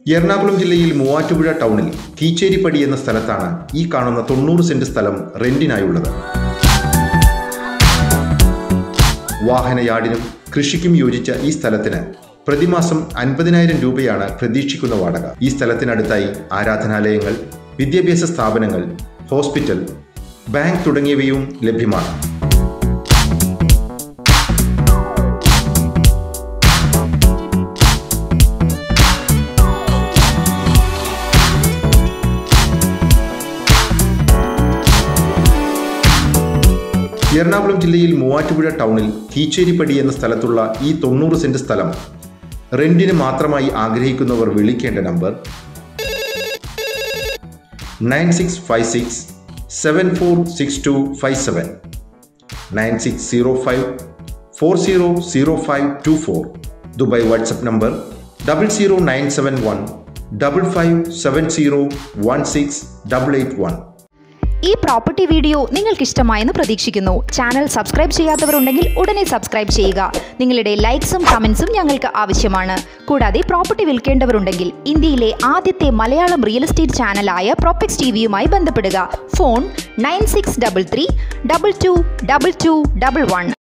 എറണാകുളം ജില്ലയിൽ മൂവാറ്റുപുഴ ടൗണിൽ കീച്ചേരിപ്പടി എന്ന സ്ഥലത്താണ് ഈ കാണുന്ന തൊണ്ണൂറ് സെന്റ് സ്ഥലം റെന്റിനായുള്ളത് വാഹനയാർഡിനും കൃഷിക്കും യോജിച്ച ഈ സ്ഥലത്തിന് പ്രതിമാസം അൻപതിനായിരം രൂപയാണ് പ്രതീക്ഷിക്കുന്ന വാടക ഈ സ്ഥലത്തിനടുത്തായി ആരാധനാലയങ്ങൾ വിദ്യാഭ്യാസ സ്ഥാപനങ്ങൾ ഹോസ്പിറ്റൽ ബാങ്ക് തുടങ്ങിയവയും ലഭ്യമാണ് എറണാകുളം ജില്ലയിൽ മൂവാറ്റുപുഴ ടൗണിൽ കീച്ചേരിപ്പടി എന്ന സ്ഥലത്തുള്ള ഈ തൊണ്ണൂറ് സെന്റ് സ്ഥലം റെന്റിന് മാത്രമായി ആഗ്രഹിക്കുന്നവർ വിളിക്കേണ്ട number nine six five six seven four six two five seven nine six zero five four zero zero five two four Dubai WhatsApp number double zero nine seven one double five seven zero one six double eight one ഈ property video നിങ്ങൾക്ക് ഇഷ്ടമായെന്ന് പ്രതീക്ഷിക്കുന്നു channel subscribe ചെയ്യാത്തവരുണ്ടെങ്കിൽ ഉടനെ subscribe ചെയ്യുക നിങ്ങളുടെ ലൈക്സും കമൻസും ഞങ്ങൾക്ക് ആവശ്യമാണ് കൂടാതെ പ്രോപ്പർട്ടി വിൽക്കേണ്ടവരുണ്ടെങ്കിൽ ഇന്ത്യയിലെ ആദ്യത്തെ മലയാളം റിയൽ എസ്റ്റേറ്റ് ചാനലായ പ്രോപ്പക്സ് ടി വിയുമായി ബന്ധപ്പെടുക phone nine six double three double two double two double one